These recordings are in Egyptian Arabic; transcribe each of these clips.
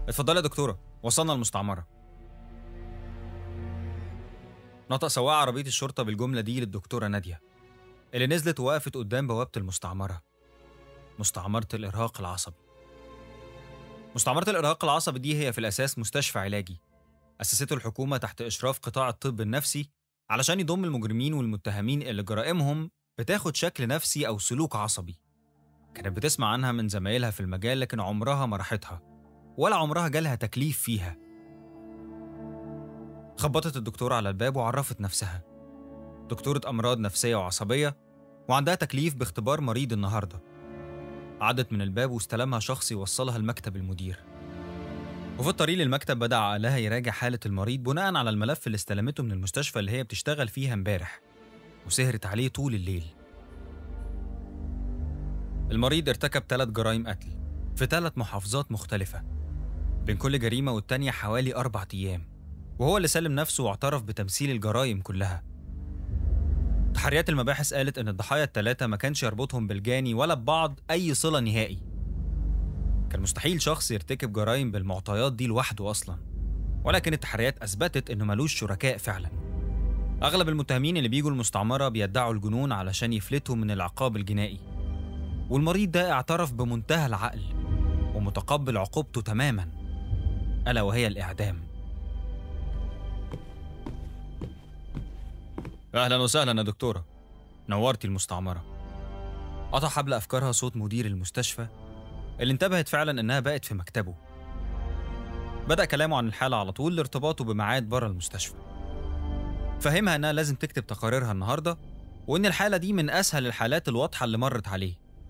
اتفضلي يا دكتورة وصلنا المستعمرة نطق سواق عربية الشرطة بالجملة دي للدكتورة نادية اللي نزلت ووقفت قدام بوابة المستعمرة مستعمرة الإرهاق العصبي مستعمرة الإرهاق العصبي دي هي في الأساس مستشفى علاجي أسسته الحكومة تحت إشراف قطاع الطب النفسي علشان يضم المجرمين والمتهمين اللي جرائمهم بتاخد شكل نفسي أو سلوك عصبي كانت بتسمع عنها من زمايلها في المجال لكن عمرها ما راحتها ولا عمرها جالها تكليف فيها خبطت الدكتورة على الباب وعرفت نفسها دكتورة أمراض نفسية وعصبية وعندها تكليف باختبار مريض النهاردة عدت من الباب واستلمها شخص يوصلها لمكتب المدير وفي الطريق للمكتب بدأ عقلها يراجع حالة المريض بناء على الملف اللي استلمته من المستشفى اللي هي بتشتغل فيها امبارح وسهرت عليه طول الليل المريض ارتكب ثلاث جرائم قتل في ثلاث محافظات مختلفة بين كل جريمة والتانية حوالي أربع أيام وهو اللي سلم نفسه واعترف بتمثيل الجرائم كلها تحريات المباحث قالت إن الضحايا الثلاثة ما كانش يربطهم بالجاني ولا ببعض أي صلة نهائي كان مستحيل شخص يرتكب جرائم بالمعطيات دي لوحده أصلا ولكن التحريات أثبتت إنه ملوش شركاء فعلا أغلب المتهمين اللي بيجوا المستعمرة بيدعوا الجنون علشان يفلتوا من العقاب الجنائي والمريض ده اعترف بمنتهى العقل ومتقبل عقوبته تماما ألا وهي الإعدام أهلا وسهلا يا دكتورة نورتي المستعمرة قطع حبل أفكارها صوت مدير المستشفى اللي انتبهت فعلا إنها بقت في مكتبه بدأ كلامه عن الحالة على طول لارتباطه بميعاد بره المستشفى فهمها إنها لازم تكتب تقاريرها النهاردة وإن الحالة دي من أسهل الحالات الواضحة اللي مرت عليه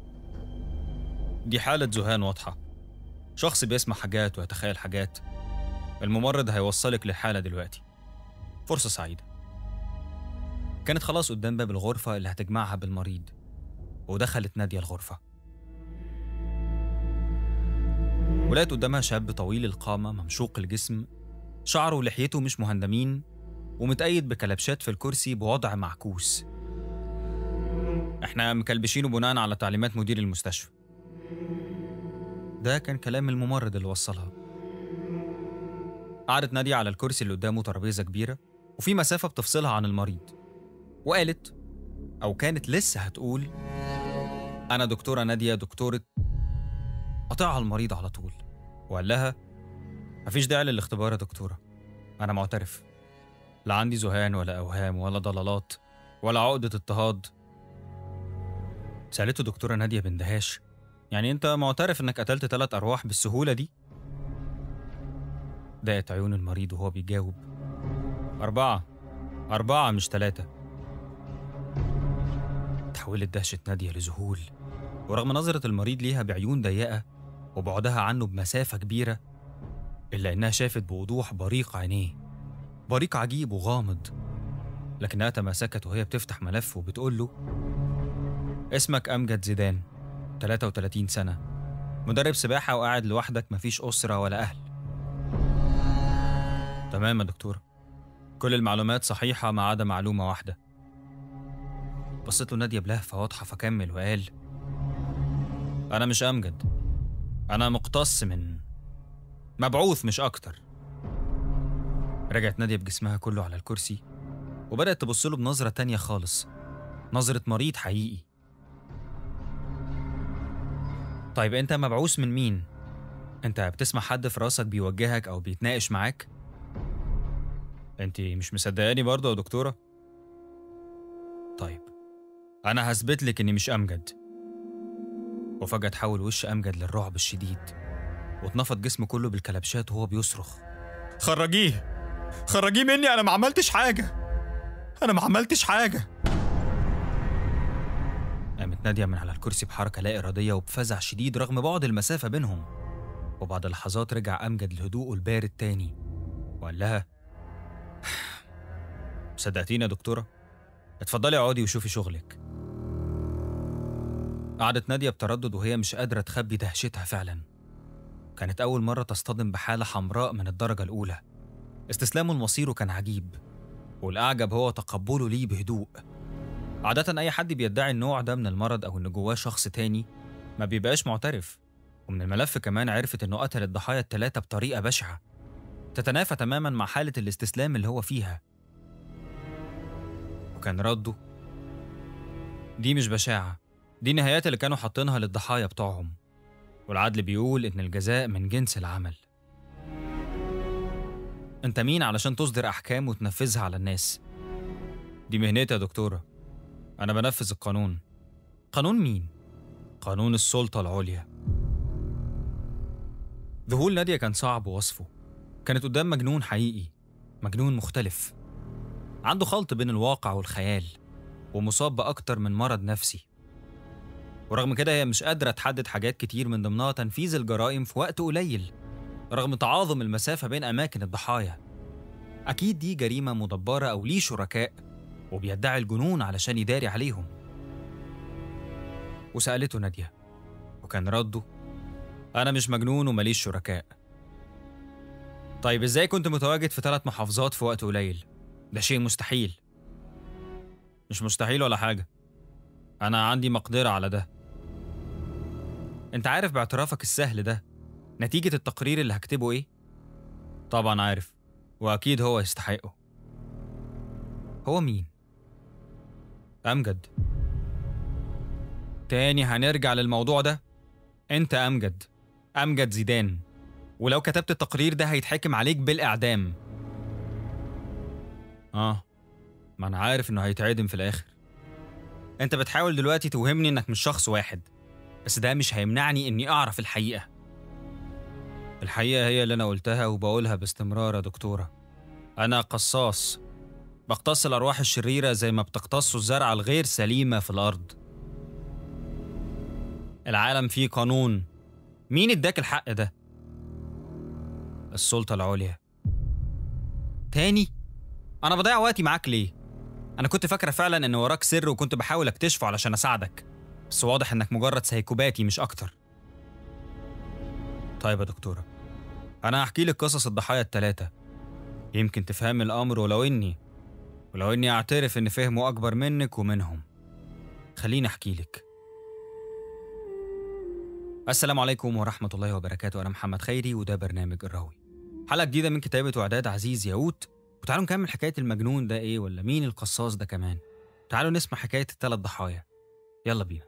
دي حالة ذهان واضحة شخص بيسمع حاجات ويتخيل حاجات الممرض هيوصلك للحالة دلوقتي فرصة سعيدة كانت خلاص قدام باب الغرفة اللي هتجمعها بالمريض ودخلت نادية الغرفة ولقت قدامها شاب طويل القامة ممشوق الجسم شعره ولحيته مش مهندمين ومتأيد بكلبشات في الكرسي بوضع معكوس احنا مكلبشينه بناء على تعليمات مدير المستشفى ده كان كلام الممرض اللي وصلها قعدت نادية على الكرسي اللي قدامه ترابيزة كبيرة وفي مسافة بتفصلها عن المريض وقالت أو كانت لسه هتقول أنا دكتورة نادية دكتورة قطعها المريض على طول وقال لها مفيش داعي للاختبار يا دكتورة أنا معترف لا عندي ذهان ولا أوهام ولا ضلالات ولا عقدة اضطهاد سألته دكتورة نادية باندهاش يعني أنت معترف إنك قتلت ثلاث أرواح بالسهولة دي؟ ضاقت عيون المريض وهو بيجاوب أربعة أربعة مش ثلاثة تحولت دهشة نادية لذهول ورغم نظرة المريض ليها بعيون ضيقة وبعدها عنه بمسافة كبيرة إلا إنها شافت بوضوح بريق عينيه بريق عجيب وغامض لكنها تماسكت وهي بتفتح ملف وبتقول له اسمك أمجد زيدان 33 سنة مدرب سباحة وقاعد لوحدك مفيش أسرة ولا أهل تمام يا دكتورة كل المعلومات صحيحة ما عدا معلومة واحدة بصيت له نادية بلهفة واضحة فكمل وقال أنا مش أمجد أنا مقتص من مبعوث مش أكتر رجعت نادية بجسمها كله على الكرسي وبدأت تبص له بنظرة تانية خالص نظرة مريض حقيقي طيب أنت مبعوث من مين؟ أنت بتسمع حد في راسك بيوجهك أو بيتناقش معاك؟ أنت مش مصدقاني برضه يا دكتورة؟ طيب أنا هثبت لك إني مش أمجد وفجأة تحول وش أمجد للرعب الشديد واتنفض جسمه كله بالكلبشات وهو بيصرخ خرجيه خرجيه مني أنا ما عملتش حاجة أنا ما عملتش حاجة قامت نادية من على الكرسي بحركة لا إرادية وبفزع شديد رغم بعد المسافة بينهم وبعد لحظات رجع أمجد لهدوءه البارد تاني وقال لها صدقتيني يا دكتورة اتفضلي اقعدي وشوفي شغلك قعدت نادية بتردد وهي مش قادرة تخبي دهشتها فعلا كانت أول مرة تصطدم بحالة حمراء من الدرجة الأولى استسلامه لمصيره كان عجيب والأعجب هو تقبله ليه بهدوء عادة أي حد بيدعي النوع ده من المرض أو إن جواه شخص تاني ما بيبقاش معترف ومن الملف كمان عرفت إنه قتل الضحايا التلاتة بطريقة بشعة تتنافى تماما مع حالة الاستسلام اللي هو فيها وكان رده دي مش بشاعة دي النهايات اللي كانوا حاطينها للضحايا بتوعهم والعدل بيقول إن الجزاء من جنس العمل أنت مين علشان تصدر أحكام وتنفذها على الناس؟ دي مهنتي يا دكتورة أنا بنفذ القانون قانون مين؟ قانون السلطة العليا ذهول نادية كان صعب وصفه كانت قدام مجنون حقيقي مجنون مختلف عنده خلط بين الواقع والخيال ومصاب بأكتر من مرض نفسي ورغم كده هي مش قادرة تحدد حاجات كتير من ضمنها تنفيذ الجرائم في وقت قليل رغم تعاظم المسافة بين أماكن الضحايا أكيد دي جريمة مدبرة أو ليه شركاء وبيدعي الجنون علشان يداري عليهم وسألته نادية وكان رده أنا مش مجنون ومليش شركاء طيب إزاي كنت متواجد في ثلاث محافظات في وقت قليل؟ ده شيء مستحيل مش مستحيل ولا حاجة أنا عندي مقدرة على ده أنت عارف باعترافك السهل ده نتيجة التقرير اللي هكتبه إيه؟ طبعا عارف وأكيد هو يستحقه هو مين؟ أمجد تاني هنرجع للموضوع ده أنت أمجد أمجد زيدان ولو كتبت التقرير ده هيتحكم عليك بالإعدام آه ما أنا عارف إنه هيتعدم في الآخر أنت بتحاول دلوقتي توهمني إنك مش شخص واحد بس ده مش هيمنعني إني أعرف الحقيقة الحقيقة هي اللي أنا قلتها وبقولها باستمرار يا دكتورة أنا قصاص بقتص الأرواح الشريرة زي ما بتقتصوا الزرعة الغير سليمة في الأرض العالم فيه قانون مين اداك الحق ده؟ السلطة العليا تاني؟ أنا بضيع وقتي معاك ليه؟ أنا كنت فاكرة فعلا إن وراك سر وكنت بحاول أكتشفه علشان أساعدك بس واضح إنك مجرد سايكوباتي مش أكتر طيب يا دكتورة أنا هحكي لك قصص الضحايا التلاتة يمكن تفهم الأمر ولو إني ولو إني أعترف إن فهمه أكبر منك ومنهم خليني أحكي لك السلام عليكم ورحمة الله وبركاته أنا محمد خيري وده برنامج الراوي حلقة جديدة من كتابة وإعداد عزيز ياقوت وتعالوا نكمل حكاية المجنون ده إيه ولا مين القصاص ده كمان تعالوا نسمع حكاية الثلاث ضحايا يلا بينا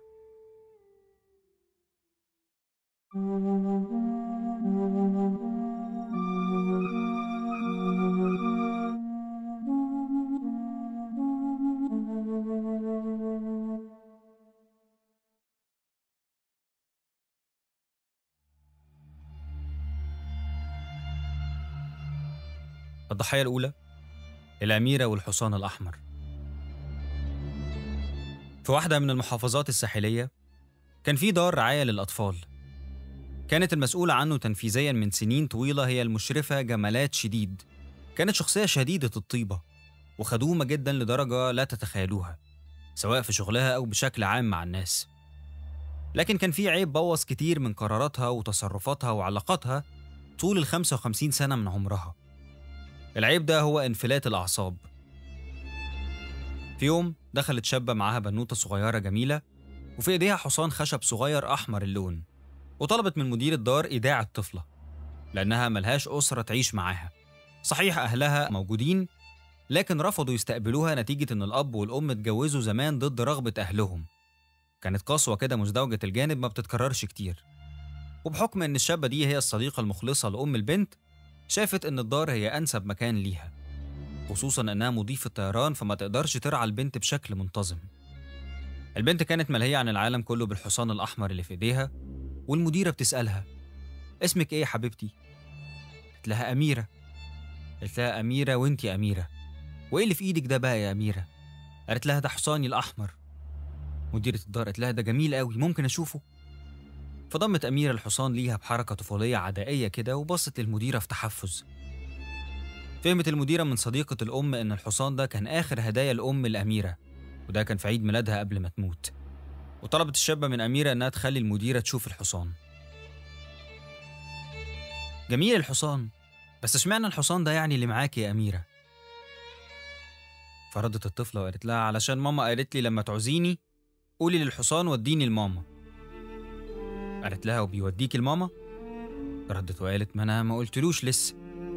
الضحية الأولى الأميرة والحصان الأحمر في واحدة من المحافظات الساحلية كان في دار رعاية للأطفال كانت المسؤولة عنه تنفيذيا من سنين طويلة هي المشرفة جمالات شديد كانت شخصية شديدة الطيبة وخدومة جدا لدرجة لا تتخيلوها سواء في شغلها أو بشكل عام مع الناس لكن كان في عيب بوظ كتير من قراراتها وتصرفاتها وعلاقاتها طول ال 55 سنة من عمرها العيب ده هو انفلات الأعصاب في يوم دخلت شابة معاها بنوتة صغيرة جميلة وفي إيديها حصان خشب صغير أحمر اللون وطلبت من مدير الدار إيداع الطفلة لأنها ملهاش أسرة تعيش معاها صحيح أهلها موجودين لكن رفضوا يستقبلوها نتيجة إن الأب والأم اتجوزوا زمان ضد رغبة أهلهم كانت قسوة كده مزدوجة الجانب ما بتتكررش كتير وبحكم إن الشابة دي هي الصديقة المخلصة لأم البنت شافت إن الدار هي أنسب مكان ليها خصوصا إنها مضيفة طيران فما تقدرش ترعى البنت بشكل منتظم البنت كانت ملهية عن العالم كله بالحصان الأحمر اللي في إيديها والمديرة بتسألها اسمك إيه يا حبيبتي؟ قالت لها أميرة قالت لها أميرة وإنتي أميرة وإيه اللي في إيدك ده بقى يا أميرة؟ قالت لها ده حصاني الأحمر مديرة الدار قالت لها ده جميل قوي ممكن أشوفه؟ فضمت أميرة الحصان ليها بحركة طفولية عدائية كده وبصت للمديرة في تحفز فهمت المديرة من صديقة الأم إن الحصان ده كان آخر هدايا الأم الأميرة وده كان في عيد ميلادها قبل ما تموت وطلبت الشابة من أميرة إنها تخلي المديرة تشوف الحصان جميل الحصان بس اشمعنى الحصان ده يعني اللي معاكي يا أميرة فردت الطفلة وقالت لها علشان ماما قالت لي لما تعوزيني قولي للحصان وديني لماما قالت لها وبيوديكي لماما ردت وقالت ما انا ما قلتلوش لسه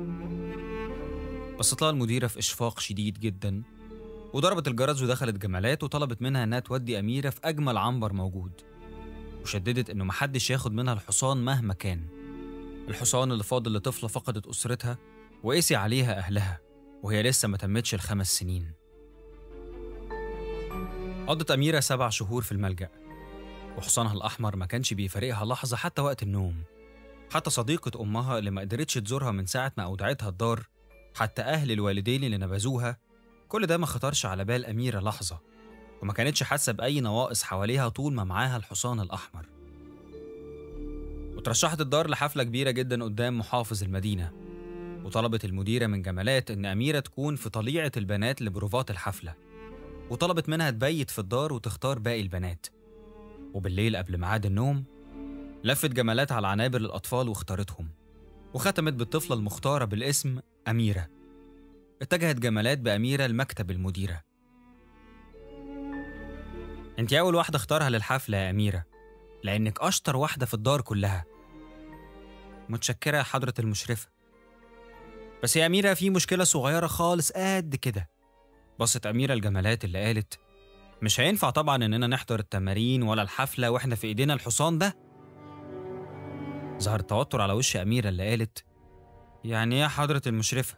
بصت لها المديرة في إشفاق شديد جدا وضربت الجرس ودخلت جمالات وطلبت منها إنها تودي أميرة في أجمل عنبر موجود وشددت إنه محدش ياخد منها الحصان مهما كان الحصان اللي فاضل لطفلة فقدت أسرتها وقسي عليها أهلها وهي لسه ما تمتش الخمس سنين قضت أميرة سبع شهور في الملجأ وحصانها الأحمر ما كانش بيفارقها لحظة حتى وقت النوم حتى صديقة أمها اللي ما قدرتش تزورها من ساعة ما أودعتها الدار حتى أهل الوالدين اللي نبذوها كل ده ما خطرش على بال أميرة لحظة وما كانتش حاسة بأي نواقص حواليها طول ما معاها الحصان الأحمر وترشحت الدار لحفلة كبيرة جدا قدام محافظ المدينة وطلبت المديرة من جمالات إن أميرة تكون في طليعة البنات لبروفات الحفلة وطلبت منها تبيت في الدار وتختار باقي البنات وبالليل قبل ميعاد النوم لفت جمالات على عنابر الأطفال واختارتهم وختمت بالطفلة المختارة بالاسم أميرة اتجهت جمالات بأميرة لمكتب المديرة انت أول واحدة اختارها للحفلة يا أميرة لأنك أشطر واحدة في الدار كلها متشكرة يا حضرة المشرفة بس يا أميرة في مشكلة صغيرة خالص قد كده بصت أميرة الجمالات اللي قالت مش هينفع طبعا إننا نحضر التمارين ولا الحفلة وإحنا في إيدينا الحصان ده ظهر توتر على وش أميرة اللي قالت يعني إيه يا حضرة المشرفة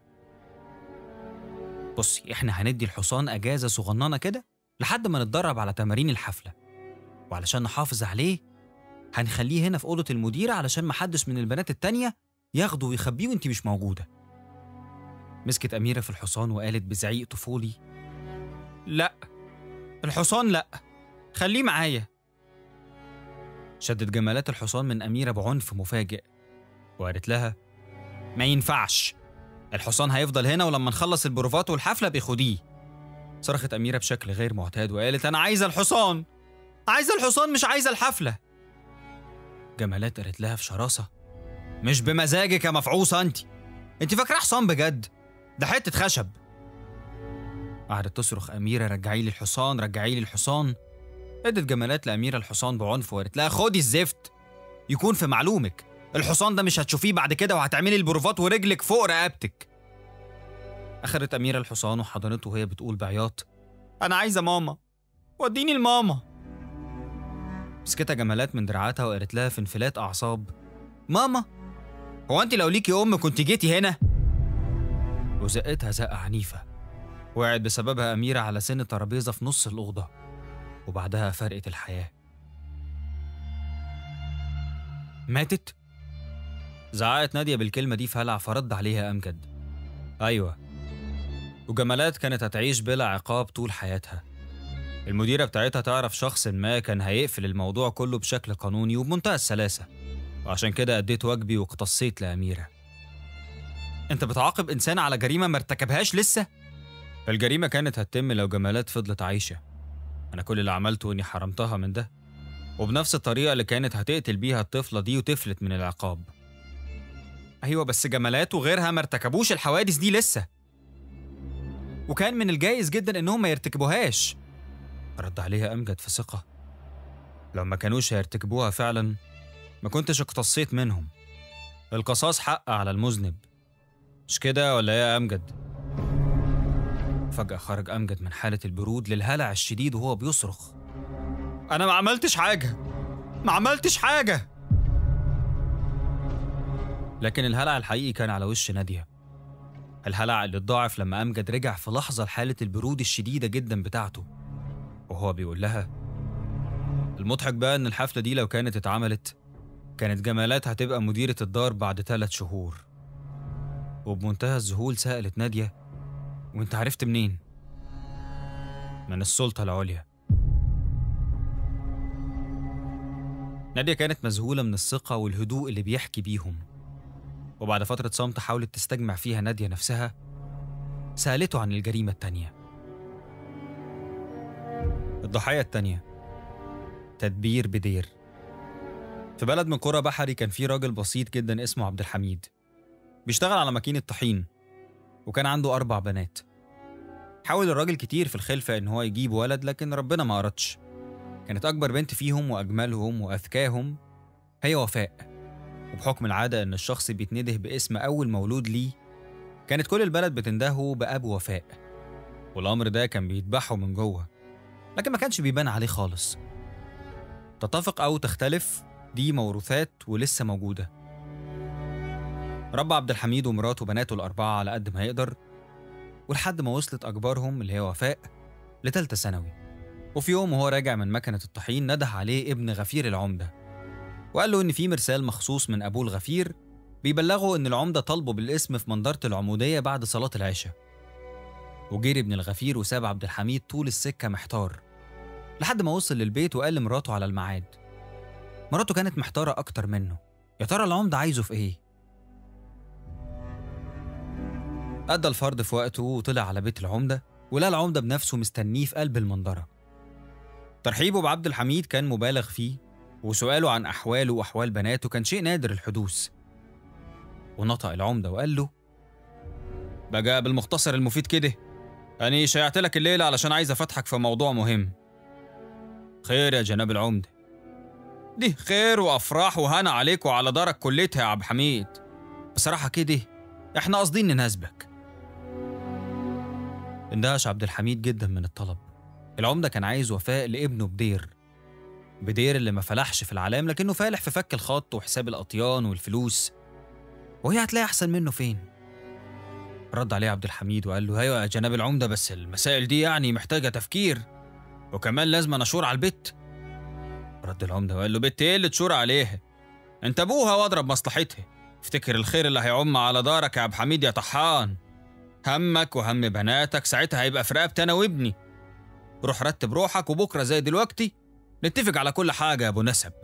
بصي إحنا هندي الحصان أجازة صغننة كده لحد ما نتدرب على تمارين الحفلة وعلشان نحافظ عليه هنخليه هنا في أوضة المديرة علشان محدش من البنات التانية ياخده ويخبيه وانت مش موجودة مسكت أميرة في الحصان وقالت بزعيق طفولي لا الحصان لا خليه معايا شدت جمالات الحصان من أميرة بعنف مفاجئ وقالت لها ما ينفعش الحصان هيفضل هنا ولما نخلص البروفات والحفلة بيخديه صرخت أميرة بشكل غير معتاد وقالت أنا عايزة الحصان عايزة الحصان مش عايزة الحفلة جمالات قالت لها في شراسة مش بمزاجك يا مفعوصة أنت أنت فاكرة حصان بجد ده حتة خشب قعدت تصرخ أميرة رجعي لي الحصان رجعي لي الحصان ادت جمالات لأميرة الحصان بعنف وقالت لها خدي الزفت يكون في معلومك الحصان ده مش هتشوفيه بعد كده وهتعملي البروفات ورجلك فوق رقبتك أخدت أميرة الحصان وحضنته وهي بتقول بعياط أنا عايزة ماما وديني لماما مسكتها جمالات من دراعاتها وقالت لها في انفلات أعصاب ماما هو أنت لو ليكي أم كنت جيتي هنا وزقتها زقة عنيفة وقعت بسببها أميرة على سن ترابيزة في نص الأوضة وبعدها فرقت الحياة ماتت؟ زعقت نادية بالكلمة دي في هلع فرد عليها أمجد أيوة وجمالات كانت هتعيش بلا عقاب طول حياتها المديرة بتاعتها تعرف شخص ما كان هيقفل الموضوع كله بشكل قانوني وبمنتهى السلاسة وعشان كده أديت واجبي واقتصيت لأميرة أنت بتعاقب إنسان على جريمة ما ارتكبهاش لسه؟ الجريمة كانت هتتم لو جمالات فضلت عايشة أنا كل اللي عملته إني حرمتها من ده وبنفس الطريقة اللي كانت هتقتل بيها الطفلة دي وتفلت من العقاب أيوة بس جمالات وغيرها ما ارتكبوش الحوادث دي لسه وكان من الجايز جدا إنهم ما يرتكبوهاش رد عليها أمجد في ثقة لو ما كانوش هيرتكبوها فعلا ما كنتش اقتصيت منهم القصاص حق على المذنب مش كده ولا ايه يا أمجد؟ فجأة خرج أمجد من حالة البرود للهلع الشديد وهو بيصرخ أنا ما عملتش حاجة ما عملتش حاجة لكن الهلع الحقيقي كان على وش نادية الهلع اللي اتضاعف لما أمجد رجع في لحظة لحالة البرود الشديدة جدا بتاعته وهو بيقول لها المضحك بقى إن الحفلة دي لو كانت اتعملت كانت جمالات هتبقى مديرة الدار بعد ثلاث شهور وبمنتهى الذهول سألت نادية وانت عرفت منين؟ من السلطة العليا نادية كانت مذهولة من الثقة والهدوء اللي بيحكي بيهم وبعد فترة صمت حاولت تستجمع فيها نادية نفسها سألته عن الجريمة التانية الضحية التانية تدبير بدير في بلد من قرى بحري كان في راجل بسيط جدا اسمه عبد الحميد بيشتغل على ماكينة طحين وكان عنده أربع بنات حاول الراجل كتير في الخلفة إن هو يجيب ولد لكن ربنا ما أردش كانت أكبر بنت فيهم وأجملهم وأذكاهم هي وفاء وبحكم العادة إن الشخص بيتنده باسم أول مولود ليه كانت كل البلد بتندهه بأبو وفاء والأمر ده كان بيذبحه من جوه لكن ما كانش بيبان عليه خالص تتفق أو تختلف دي موروثات ولسه موجودة ربى عبد الحميد ومراته وبناته الأربعة على قد ما يقدر ولحد ما وصلت أكبرهم اللي هي وفاء لتالتة ثانوي وفي يوم وهو راجع من مكنة الطحين نده عليه ابن غفير العمدة وقال له إن في مرسال مخصوص من أبوه الغفير بيبلغه إن العمدة طالبه بالاسم في منظرة العمودية بعد صلاة العشاء وجري ابن الغفير وساب عبد الحميد طول السكة محتار لحد ما وصل للبيت وقال لمراته على الميعاد مراته كانت محتارة أكتر منه يا ترى العمدة عايزه في إيه؟ أدى الفرد في وقته وطلع على بيت العمدة ولقى العمدة بنفسه مستنيه في قلب المنظرة ترحيبه بعبد الحميد كان مبالغ فيه وسؤاله عن أحواله وأحوال بناته كان شيء نادر الحدوث ونطق العمدة وقال له بقى بالمختصر المفيد كده أنا شيعت لك الليلة علشان عايز أفتحك في موضوع مهم خير يا جناب العمدة دي خير وأفراح وهنا عليك وعلى دارك كلتها يا عبد حميد بصراحة كده احنا قاصدين نناسبك اندهش عبد الحميد جدا من الطلب العمدة كان عايز وفاء لابنه بدير بدير اللي ما فلحش في العلام لكنه فالح في فك الخط وحساب الأطيان والفلوس وهي هتلاقي أحسن منه فين رد عليه عبد الحميد وقال له ايوه يا جناب العمدة بس المسائل دي يعني محتاجة تفكير وكمان لازم أشور على البت رد العمدة وقال له بت ايه اللي تشور عليها انت ابوها واضرب مصلحتها افتكر الخير اللي هيعم على دارك يا عبد حميد يا طحان همك وهم بناتك ساعتها هيبقى في رقبتي انا وابني روح رتب روحك وبكره زي دلوقتي نتفق على كل حاجه يا ابو نسب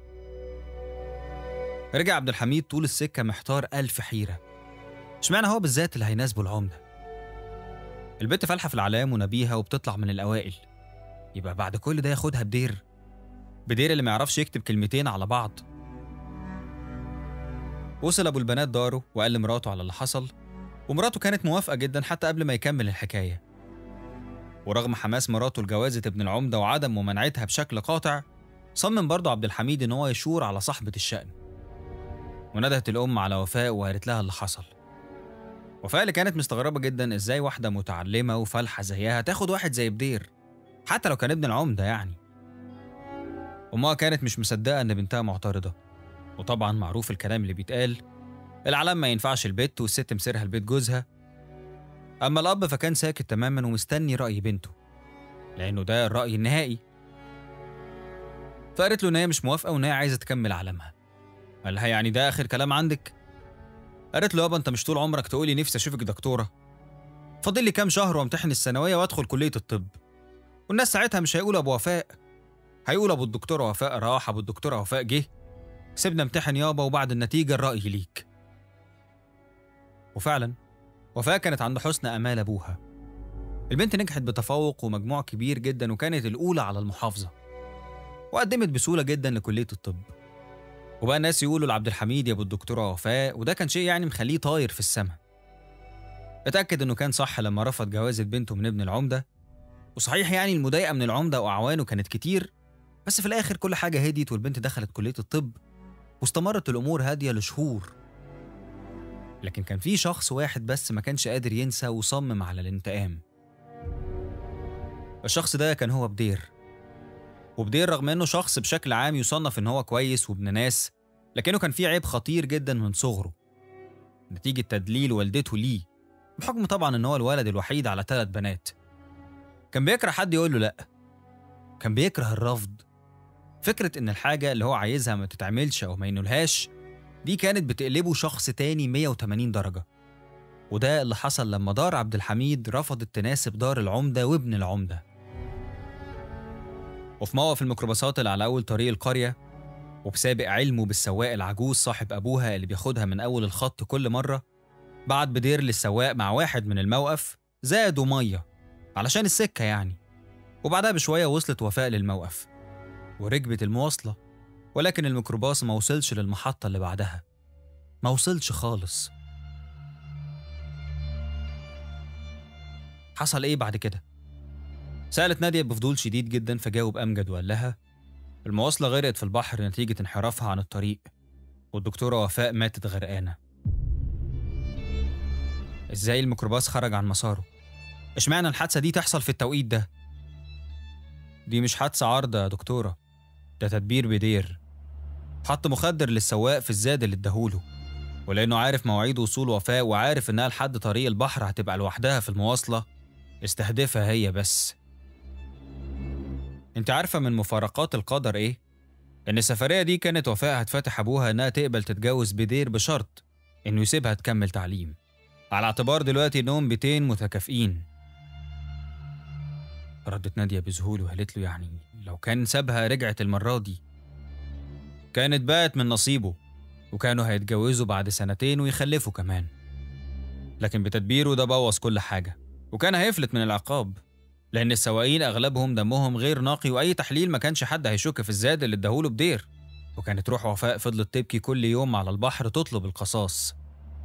رجع عبد الحميد طول السكه محتار الف حيره اشمعنى هو بالذات اللي هيناسبه العمده البت فالحه في العلام ونبيهه وبتطلع من الاوائل يبقى بعد كل ده ياخدها بدير بدير اللي ما يعرفش يكتب كلمتين على بعض وصل ابو البنات داره وقال لمراته على اللي حصل ومراته كانت موافقه جدا حتى قبل ما يكمل الحكايه ورغم حماس مراته لجوازة ابن العمدة وعدم ممانعتها بشكل قاطع صمم برضه عبد الحميد إن هو يشور على صاحبة الشأن وندهت الأم على وفاء وقالت لها اللي حصل وفاء اللي كانت مستغربة جدا إزاي واحدة متعلمة وفالحة زيها تاخد واحد زي بدير حتى لو كان ابن العمدة يعني أمها كانت مش مصدقة إن بنتها معترضة وطبعا معروف الكلام اللي بيتقال العلام ما ينفعش البت والست مسيرها لبيت جوزها أما الأب فكان ساكت تماما ومستني رأي بنته لأنه ده الرأي النهائي فقالت له إن هي مش موافقة وإن هي عايزة تكمل علامها قال لها يعني ده آخر كلام عندك؟ قالت له يابا أنت مش طول عمرك تقولي نفسي أشوفك دكتورة فاضل لي كام شهر وامتحن الثانوية وأدخل كلية الطب والناس ساعتها مش هيقولوا أبو وفاء هيقول أبو الدكتورة وفاء راح أبو الدكتورة وفاء جه سيبنا امتحن يابا وبعد النتيجة الرأي ليك وفعلا وفاء كانت عند حسن آمال أبوها البنت نجحت بتفوق ومجموع كبير جدا وكانت الأولى على المحافظة وقدمت بسهولة جدا لكلية الطب وبقى الناس يقولوا لعبد الحميد يا ابو الدكتورة وفاء وده كان شيء يعني مخليه طاير في السماء اتأكد انه كان صح لما رفض جوازة بنته من ابن العمدة وصحيح يعني المضايقة من العمدة وأعوانه كانت كتير بس في الآخر كل حاجة هديت والبنت دخلت كلية الطب واستمرت الأمور هادية لشهور لكن كان في شخص واحد بس ما كانش قادر ينسى وصمم على الانتقام الشخص ده كان هو بدير وبدير رغم انه شخص بشكل عام يصنف ان هو كويس وابن ناس لكنه كان فيه عيب خطير جدا من صغره نتيجة تدليل والدته ليه بحكم طبعا ان هو الولد الوحيد على ثلاث بنات كان بيكره حد يقول له لا كان بيكره الرفض فكرة ان الحاجة اللي هو عايزها ما تتعملش او ما ينولهاش دي كانت بتقلبه شخص تاني 180 درجة وده اللي حصل لما دار عبد الحميد رفضت تناسب دار العمدة وابن العمدة وفي موقف الميكروباصات اللي على أول طريق القرية وبسابق علمه بالسواق العجوز صاحب أبوها اللي بياخدها من أول الخط كل مرة بعت بدير للسواق مع واحد من الموقف زادوا مية علشان السكة يعني وبعدها بشوية وصلت وفاء للموقف وركبت المواصلة ولكن الميكروباص ما وصلش للمحطة اللي بعدها ما وصلش خالص حصل ايه بعد كده؟ سألت نادية بفضول شديد جدا فجاوب أمجد وقال لها المواصلة غرقت في البحر نتيجة انحرافها عن الطريق والدكتورة وفاء ماتت غرقانة ازاي الميكروباص خرج عن مساره اشمعنى الحادثة دي تحصل في التوقيت ده دي مش حادثة عارضة يا دكتورة ده تدبير بدير حط مخدر للسواق في الزاد اللي اداهوله ولأنه عارف مواعيد وصول وفاء وعارف إنها لحد طريق البحر هتبقى لوحدها في المواصلة استهدفها هي بس انت عارفة من مفارقات القدر ايه؟ إن السفرية دي كانت وفاء هتفتح أبوها إنها تقبل تتجوز بدير بشرط إنه يسيبها تكمل تعليم على اعتبار دلوقتي إنهم بيتين متكافئين ردت نادية بذهول وقالت له يعني لو كان سابها رجعت المرة دي كانت بقت من نصيبه وكانوا هيتجوزوا بعد سنتين ويخلفوا كمان لكن بتدبيره ده بوظ كل حاجة وكان هيفلت من العقاب لأن السواقين أغلبهم دمهم غير نقي وأي تحليل ما كانش حد هيشك في الزاد اللي اداهوله بدير وكانت روح وفاء فضلت تبكي كل يوم على البحر تطلب القصاص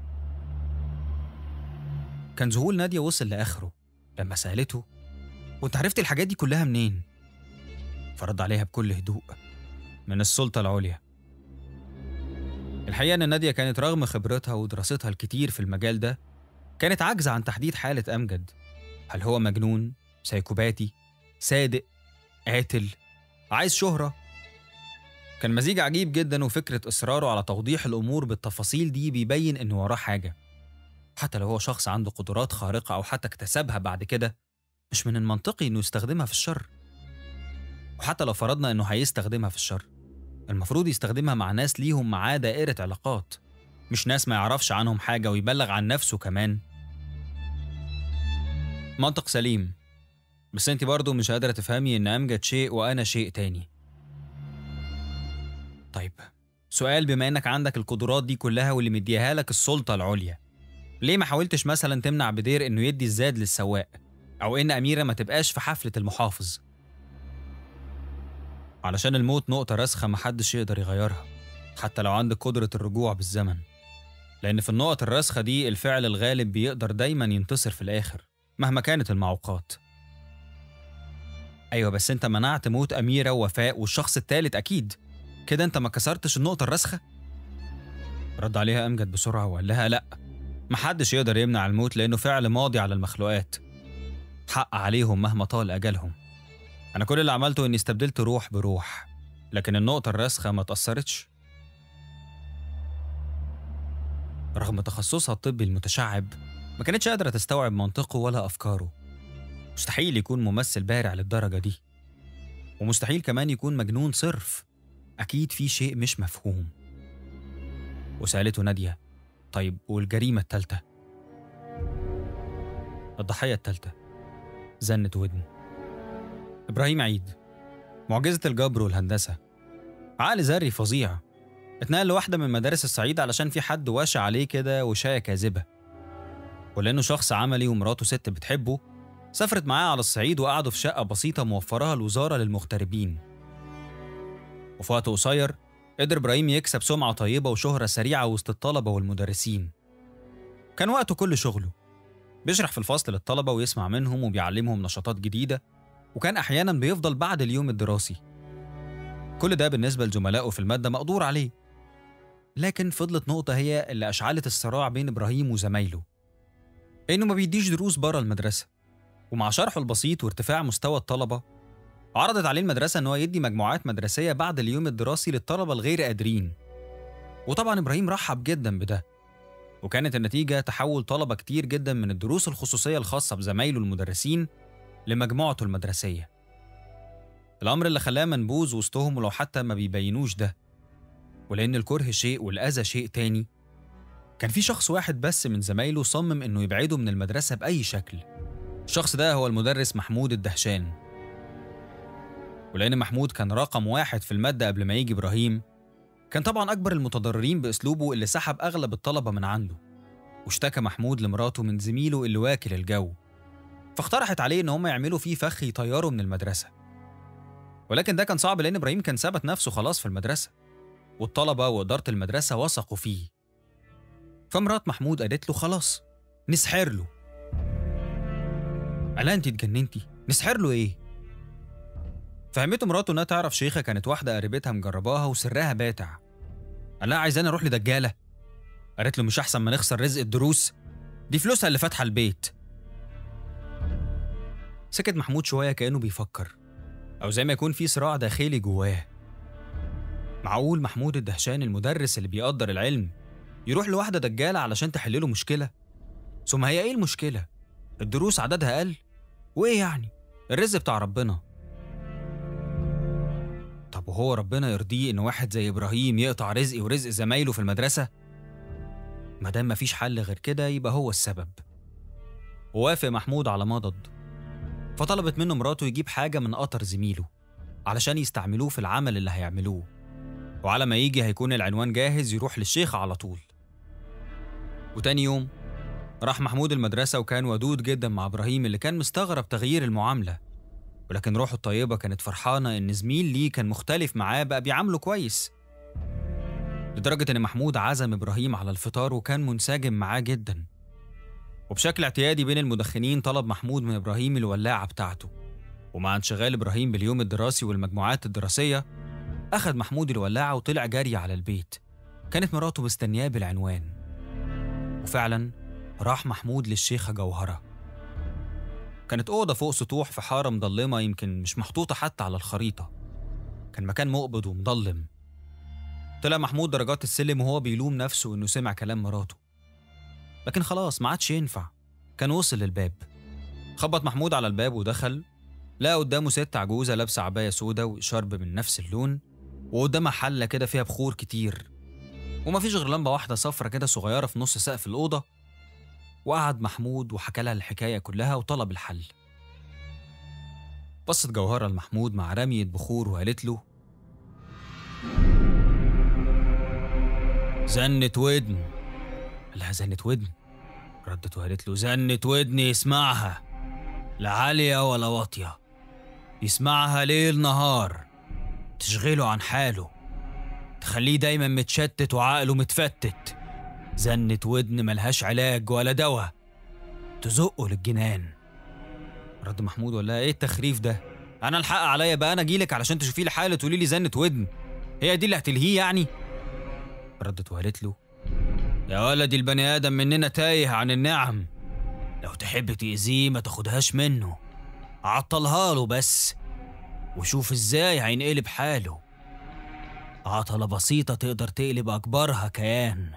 كان ذهول نادية وصل لآخره لما سألته وانت عرفت الحاجات دي كلها منين؟ فرد عليها بكل هدوء من السلطة العليا الحقيقة إن نادية كانت رغم خبرتها ودراستها الكتير في المجال ده كانت عاجزة عن تحديد حالة أمجد هل هو مجنون؟ سايكوباتي؟ صادق؟ قاتل؟ عايز شهرة؟ كان مزيج عجيب جدا وفكرة إصراره على توضيح الأمور بالتفاصيل دي بيبين إنه وراه حاجة حتى لو هو شخص عنده قدرات خارقة أو حتى اكتسبها بعد كده مش من المنطقي إنه يستخدمها في الشر وحتى لو فرضنا إنه هيستخدمها في الشر المفروض يستخدمها مع ناس ليهم معاه دائرة علاقات مش ناس ما يعرفش عنهم حاجة ويبلغ عن نفسه كمان منطق سليم بس انت برضه مش قادرة تفهمي ان امجد شيء وانا شيء تاني طيب سؤال بما انك عندك القدرات دي كلها واللي مديها لك السلطة العليا ليه ما حاولتش مثلا تمنع بدير انه يدي الزاد للسواق او ان اميرة ما تبقاش في حفلة المحافظ علشان الموت نقطة راسخة محدش يقدر يغيرها حتى لو عندك قدرة الرجوع بالزمن لأن في النقط الراسخة دي الفعل الغالب بيقدر دايما ينتصر في الآخر مهما كانت المعوقات أيوة بس أنت منعت موت أميرة ووفاء والشخص التالت أكيد كده أنت ما كسرتش النقطة الراسخة رد عليها أمجد بسرعة وقال لها لأ محدش يقدر يمنع الموت لأنه فعل ماضي على المخلوقات حق عليهم مهما طال أجلهم أنا كل اللي عملته إني استبدلت روح بروح لكن النقطة الراسخة ما تأثرتش رغم تخصصها الطبي المتشعب ما كانتش قادرة تستوعب منطقه ولا أفكاره مستحيل يكون ممثل بارع للدرجة دي ومستحيل كمان يكون مجنون صرف أكيد في شيء مش مفهوم وسألته نادية طيب والجريمة التالتة الضحية التالتة زنت ودن إبراهيم عيد معجزة الجبر والهندسة عقل ذري فظيع اتنقل لواحدة من مدارس الصعيد علشان في حد واشى عليه كده وشاية كاذبة ولأنه شخص عملي ومراته ست بتحبه سافرت معاه على الصعيد وقعدوا في شقة بسيطة موفراها الوزارة للمغتربين وفي وقت قصير قدر إبراهيم يكسب سمعة طيبة وشهرة سريعة وسط الطلبة والمدرسين كان وقته كل شغله بيشرح في الفصل للطلبة ويسمع منهم وبيعلمهم نشاطات جديدة وكان أحيانا بيفضل بعد اليوم الدراسي كل ده بالنسبة لزملائه في المادة مقدور عليه لكن فضلت نقطة هي اللي أشعلت الصراع بين إبراهيم وزمايله إنه ما بيديش دروس بره المدرسة ومع شرحه البسيط وارتفاع مستوى الطلبة عرضت عليه المدرسة إن هو يدي مجموعات مدرسية بعد اليوم الدراسي للطلبة الغير قادرين وطبعا إبراهيم رحب جدا بده وكانت النتيجة تحول طلبة كتير جدا من الدروس الخصوصية الخاصة بزمايله المدرسين لمجموعته المدرسية الأمر اللي خلاه منبوذ وسطهم ولو حتى ما بيبينوش ده ولأن الكره شيء والأذى شيء تاني كان في شخص واحد بس من زمايله صمم إنه يبعده من المدرسة بأي شكل الشخص ده هو المدرس محمود الدهشان ولأن محمود كان رقم واحد في المادة قبل ما يجي إبراهيم كان طبعا أكبر المتضررين بأسلوبه اللي سحب أغلب الطلبة من عنده واشتكى محمود لمراته من زميله اللي واكل الجو فاقترحت عليه إن هم يعملوا فيه فخ يطيره من المدرسة ولكن ده كان صعب لأن إبراهيم كان ثبت نفسه خلاص في المدرسة والطلبة وإدارة المدرسة وثقوا فيه فمرات محمود قالت له خلاص نسحر له قال انت اتجننتي نسحر له ايه فهمته مراته انها تعرف شيخه كانت واحده قريبتها مجرباها وسرها باتع قال لها عايزاني اروح لدجاله قالت له مش احسن ما نخسر رزق الدروس دي فلوسها اللي فاتحه البيت سكت محمود شويه كانه بيفكر او زي ما يكون في صراع داخلي جواه معقول محمود الدهشان المدرس اللي بيقدر العلم يروح لواحده دجاله علشان تحل له مشكله ثم هي ايه المشكله الدروس عددها قل وايه يعني الرزق بتاع ربنا طب وهو ربنا يرضيه ان واحد زي ابراهيم يقطع رزقي ورزق زمايله في المدرسه ما دام مفيش حل غير كده يبقى هو السبب ووافق محمود على مضض فطلبت منه مراته يجيب حاجة من قطر زميله علشان يستعملوه في العمل اللي هيعملوه وعلى ما يجي هيكون العنوان جاهز يروح للشيخ على طول وتاني يوم راح محمود المدرسة وكان ودود جدا مع إبراهيم اللي كان مستغرب تغيير المعاملة ولكن روحه الطيبة كانت فرحانة إن زميل ليه كان مختلف معاه بقى بيعامله كويس لدرجة إن محمود عزم إبراهيم على الفطار وكان منسجم معاه جدا وبشكل اعتيادي بين المدخنين طلب محمود من إبراهيم الولاعة بتاعته ومع انشغال إبراهيم باليوم الدراسي والمجموعات الدراسية أخذ محمود الولاعة وطلع جري على البيت كانت مراته مستنياه بالعنوان وفعلا راح محمود للشيخة جوهرة كانت أوضة فوق سطوح في حارة مضلمة يمكن مش محطوطة حتى على الخريطة كان مكان مقبض ومضلم طلع محمود درجات السلم وهو بيلوم نفسه إنه سمع كلام مراته لكن خلاص ما عادش ينفع كان وصل للباب خبط محمود على الباب ودخل لقى قدامه ست عجوزة لابسة عباية سودا وشرب من نفس اللون وقدامها حلة كده فيها بخور كتير ومفيش غير لمبة واحدة صفرة كده صغيرة في نص سقف الأوضة وقعد محمود وحكى لها الحكاية كلها وطلب الحل بصت جوهرة لمحمود مع رمية بخور وقالت له زنت ودن قال لها زنت ودن ردت وقالت له زنت ودني يسمعها لا عالية ولا واطية يسمعها ليل نهار تشغله عن حاله تخليه دايما متشتت وعقله متفتت زنت ودن ملهاش علاج ولا دواء تزقه للجنان رد محمود ولا ايه التخريف ده انا الحق عليا بقى انا اجيلك علشان تشوفي لي حاله تقولي لي زنت ودن هي دي اللي هتلهيه يعني ردت وقالت له يا ولدي البني ادم مننا تايه عن النعم لو تحب تأذيه ما تاخدهاش منه عطلها له بس وشوف ازاي هينقلب حاله عطلة بسيطة تقدر تقلب أكبرها كيان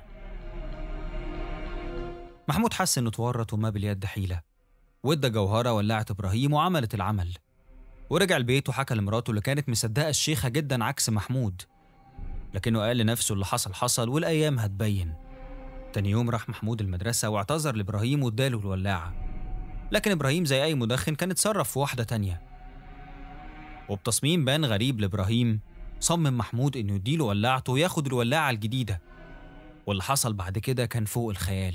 محمود حس إنه اتورط وما باليد حيلة وادى جوهرة ولعت إبراهيم وعملت العمل ورجع البيت وحكى لمراته اللي كانت مصدقة الشيخة جدا عكس محمود لكنه قال لنفسه اللي حصل حصل والأيام هتبين تاني يوم راح محمود المدرسة واعتذر لإبراهيم واداله الولاعة لكن إبراهيم زي أي مدخن كان اتصرف في واحدة تانية وبتصميم بان غريب لإبراهيم صمم محمود إنه يديله ولاعته وياخد الولاعة الجديدة واللي حصل بعد كده كان فوق الخيال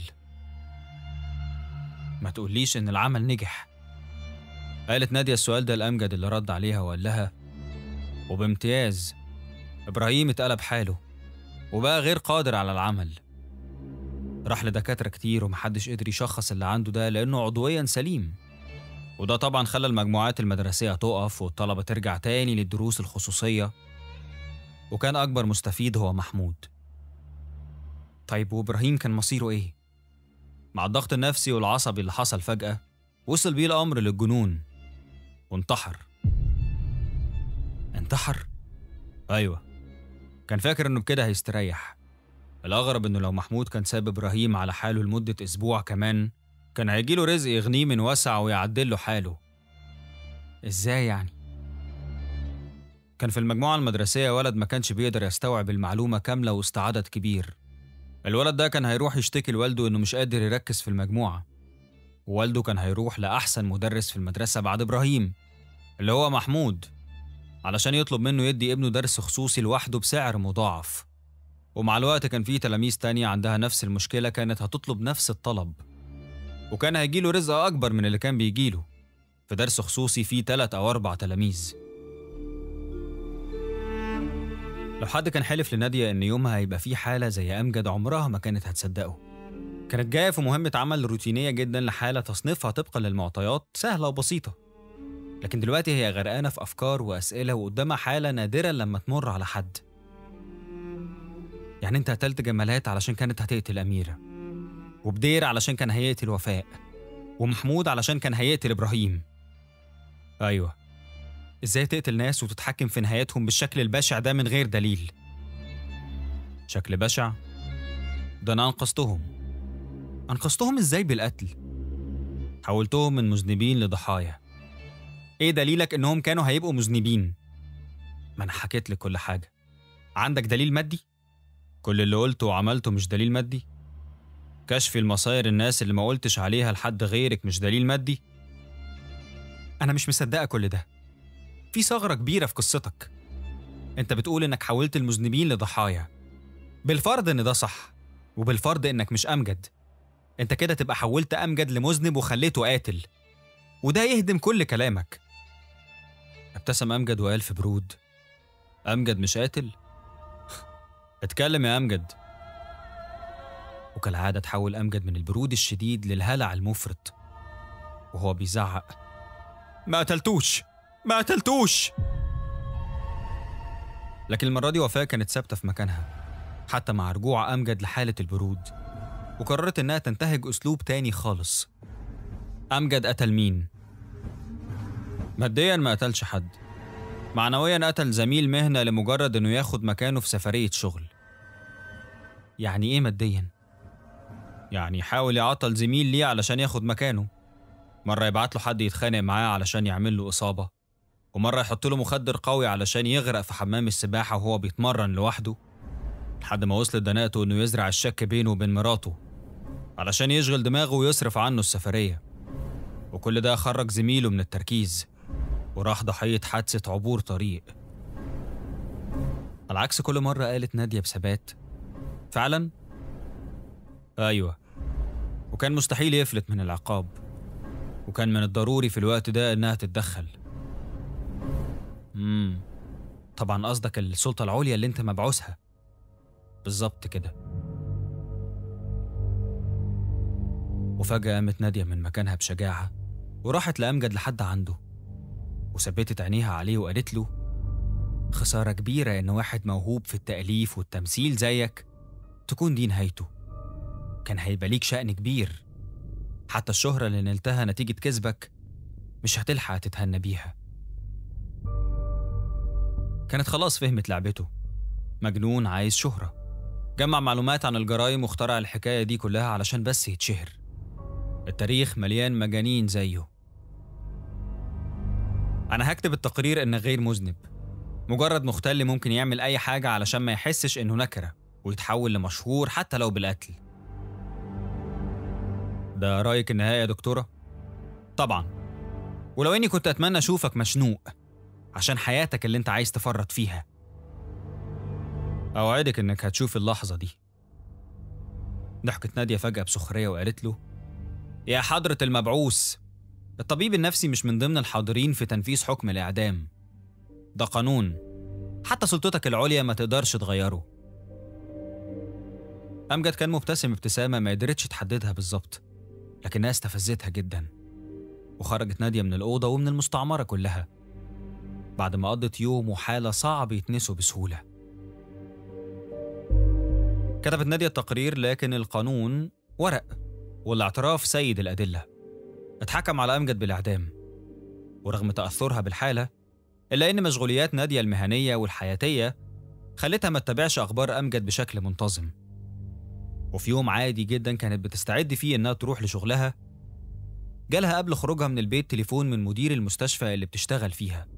ما تقوليش إن العمل نجح قالت نادية السؤال ده الأمجد اللي رد عليها وقال لها وبامتياز إبراهيم اتقلب حاله وبقى غير قادر على العمل راح لدكاترة كتير ومحدش قدر يشخص اللي عنده ده لأنه عضويا سليم وده طبعا خلى المجموعات المدرسية تقف والطلبة ترجع تاني للدروس الخصوصية وكان أكبر مستفيد هو محمود طيب وإبراهيم كان مصيره إيه؟ مع الضغط النفسي والعصبي اللي حصل فجأة وصل بيه الأمر للجنون وانتحر انتحر؟ أيوة كان فاكر إنه بكده هيستريح الأغرب إنه لو محمود كان ساب إبراهيم على حاله لمدة أسبوع كمان كان هيجيله رزق يغنيه من وسع ويعدل له حاله إزاي يعني؟ كان في المجموعة المدرسية ولد ما كانش بيقدر يستوعب المعلومة كاملة وسط عدد كبير الولد ده كان هيروح يشتكي لوالده إنه مش قادر يركز في المجموعة ووالده كان هيروح لأحسن مدرس في المدرسة بعد إبراهيم اللي هو محمود علشان يطلب منه يدي ابنه درس خصوصي لوحده بسعر مضاعف ومع الوقت كان في تلاميذ تانية عندها نفس المشكلة كانت هتطلب نفس الطلب وكان هيجيله رزق أكبر من اللي كان بيجيله في درس خصوصي فيه تلات أو أربع تلاميذ لو حد كان حلف لنادية إن يومها هيبقى فيه حالة زي أمجد عمرها ما كانت هتصدقه كانت جاية في مهمة عمل روتينية جدا لحالة تصنيفها طبقا للمعطيات سهلة وبسيطة لكن دلوقتي هي غرقانة في أفكار وأسئلة وقدامها حالة نادرة لما تمر على حد يعني أنت قتلت جمالات علشان كانت هتقتل أميرة وبدير علشان كان هيقتل وفاء ومحمود علشان كان هيقتل إبراهيم أيوة إزاي تقتل ناس وتتحكم في نهايتهم بالشكل البشع ده من غير دليل شكل بشع ده أنا أنقذتهم أنقذتهم إزاي بالقتل حولتهم من مذنبين لضحايا ايه دليلك انهم كانوا هيبقوا مذنبين ما انا حكيت لك كل حاجه عندك دليل مادي كل اللي قلته وعملته مش دليل مادي كشف المصاير الناس اللي ما قلتش عليها لحد غيرك مش دليل مادي انا مش مصدقه كل ده في ثغره كبيره في قصتك انت بتقول انك حولت المذنبين لضحايا بالفرض ان ده صح وبالفرض انك مش امجد انت كده تبقى حولت امجد لمذنب وخليته قاتل وده يهدم كل كلامك ابتسم امجد وقال في برود امجد مش قاتل اتكلم يا امجد وكالعاده تحول امجد من البرود الشديد للهلع المفرط وهو بيزعق ما قتلتوش ما قتلتوش لكن المره دي وفاء كانت ثابته في مكانها حتى مع رجوع امجد لحاله البرود وقررت انها تنتهج اسلوب تاني خالص امجد قتل مين ماديا ما قتلش حد معنويا قتل زميل مهنه لمجرد انه ياخد مكانه في سفريه شغل يعني ايه ماديا يعني يحاول يعطل زميل ليه علشان ياخد مكانه مرة يبعت له حد يتخانق معاه علشان يعمل له إصابة ومرة يحط له مخدر قوي علشان يغرق في حمام السباحة وهو بيتمرن لوحده لحد ما وصلت دناته إنه يزرع الشك بينه وبين مراته علشان يشغل دماغه ويصرف عنه السفرية وكل ده خرج زميله من التركيز وراح ضحية حادثة عبور طريق على عكس كل مرة قالت نادية بثبات فعلا؟ أيوة وكان مستحيل يفلت من العقاب وكان من الضروري في الوقت ده إنها تتدخل امم طبعا قصدك السلطة العليا اللي انت مبعوثها بالظبط كده وفجأة قامت نادية من مكانها بشجاعة وراحت لأمجد لحد عنده وثبتت عينيها عليه وقالت له خسارة كبيرة إن واحد موهوب في التأليف والتمثيل زيك تكون دي نهايته كان هيبقى ليك شأن كبير حتى الشهرة اللي نلتها نتيجة كذبك مش هتلحق تتهنى بيها كانت خلاص فهمت لعبته مجنون عايز شهرة جمع معلومات عن الجرايم واخترع الحكاية دي كلها علشان بس يتشهر التاريخ مليان مجانين زيه أنا هكتب التقرير إنك غير مذنب مجرد مختل ممكن يعمل أي حاجة علشان ما يحسش إنه نكرة ويتحول لمشهور حتى لو بالقتل ده رأيك النهائي يا دكتورة؟ طبعا ولو إني كنت أتمنى أشوفك مشنوق عشان حياتك اللي أنت عايز تفرط فيها أوعدك إنك هتشوف اللحظة دي ضحكت نادية فجأة بسخرية وقالت له يا حضرة المبعوث الطبيب النفسي مش من ضمن الحاضرين في تنفيذ حكم الإعدام ده قانون حتى سلطتك العليا ما تقدرش تغيره أمجد كان مبتسم ابتسامة ما قدرتش تحددها بالظبط لكنها استفزتها جدا وخرجت نادية من الأوضة ومن المستعمرة كلها بعد ما قضت يوم وحالة صعب يتنسوا بسهولة كتبت نادية التقرير لكن القانون ورق والاعتراف سيد الأدلة اتحكم على أمجد بالإعدام ورغم تأثرها بالحالة إلا إن مشغوليات نادية المهنية والحياتية خلتها ما تتابعش أخبار أمجد بشكل منتظم وفي يوم عادي جدا كانت بتستعد فيه إنها تروح لشغلها جالها قبل خروجها من البيت تليفون من مدير المستشفى اللي بتشتغل فيها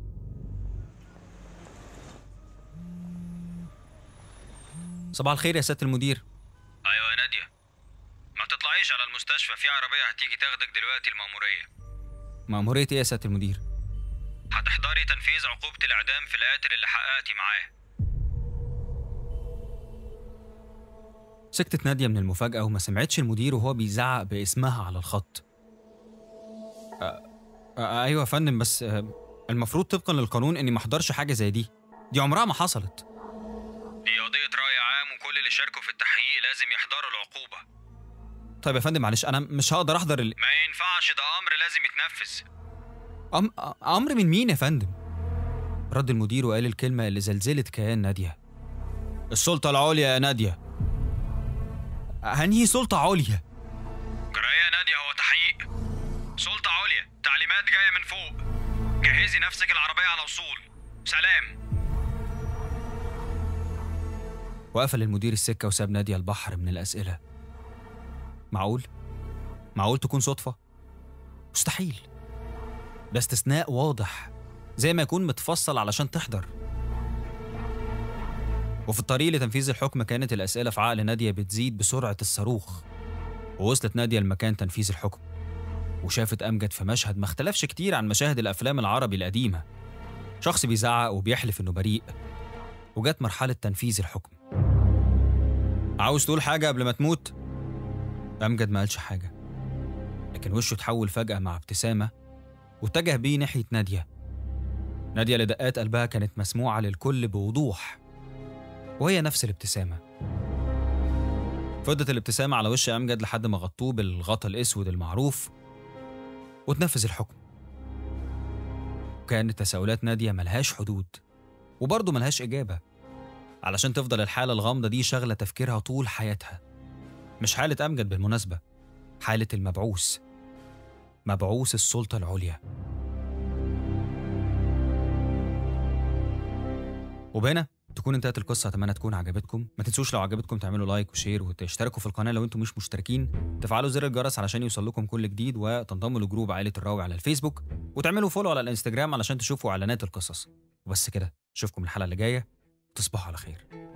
صباح الخير يا سيادة المدير ايوه يا ناديه ما تطلعيش على المستشفى في عربيه هتيجي تاخدك دلوقتي المأموريه مأمورية إيه يا سيادة المدير؟ هتحضري تنفيذ عقوبه الاعدام في القاتل اللي حققتي معاه سكتت نادية من المفاجأة وما سمعتش المدير وهو بيزعق باسمها على الخط أ... أ... أيوة يا فندم بس أ... المفروض طبقا للقانون إني ما أحضرش حاجة زي دي دي عمرها ما حصلت دي قضيه راي عام وكل اللي شاركوا في التحقيق لازم يحضروا العقوبه طيب يا فندم معلش أنا مش هقدر أحضر ال... ما ينفعش ده امر لازم يتنفذ أم... أمر من مين يا فندم؟ رد المدير وقال الكلمة اللي زلزلت كيان نادية السلطة العليا يا نادية هنهي سلطة عليا جرايه يا ناديه هو تحقيق سلطه عليا تعليمات جايه من فوق جهزي نفسك العربيه على وصول سلام وقفل المدير السكة وساب نادية البحر من الأسئلة معقول؟ معقول تكون صدفة؟ مستحيل ده استثناء واضح زي ما يكون متفصل علشان تحضر وفي الطريق لتنفيذ الحكم كانت الأسئلة في عقل نادية بتزيد بسرعة الصاروخ ووصلت نادية لمكان تنفيذ الحكم وشافت أمجد في مشهد ما اختلفش كتير عن مشاهد الأفلام العربي القديمة شخص بيزعق وبيحلف إنه بريء وجت مرحلة تنفيذ الحكم عاوز تقول حاجة قبل ما تموت؟ أمجد ما قالش حاجة لكن وشه اتحول فجأة مع ابتسامة واتجه بيه ناحية نادية نادية اللي دقات قلبها كانت مسموعة للكل بوضوح وهي نفس الابتسامة فضت الابتسامة على وش أمجد لحد ما غطوه بالغطا الأسود المعروف وتنفذ الحكم وكانت تساؤلات نادية ملهاش حدود وبرضه ملهاش إجابة علشان تفضل الحالة الغامضة دي شاغلة تفكيرها طول حياتها مش حالة أمجد بالمناسبة حالة المبعوث مبعوث السلطة العليا وبهنا تكون انتهت القصة أتمنى تكون عجبتكم ما تنسوش لو عجبتكم تعملوا لايك وشير وتشتركوا في القناة لو انتم مش مشتركين تفعلوا زر الجرس علشان يوصل لكم كل جديد وتنضموا لجروب عائلة الراوي على الفيسبوك وتعملوا فولو على الانستجرام علشان تشوفوا اعلانات القصص وبس كده اشوفكم الحلقة اللي جاية تصبحوا على خير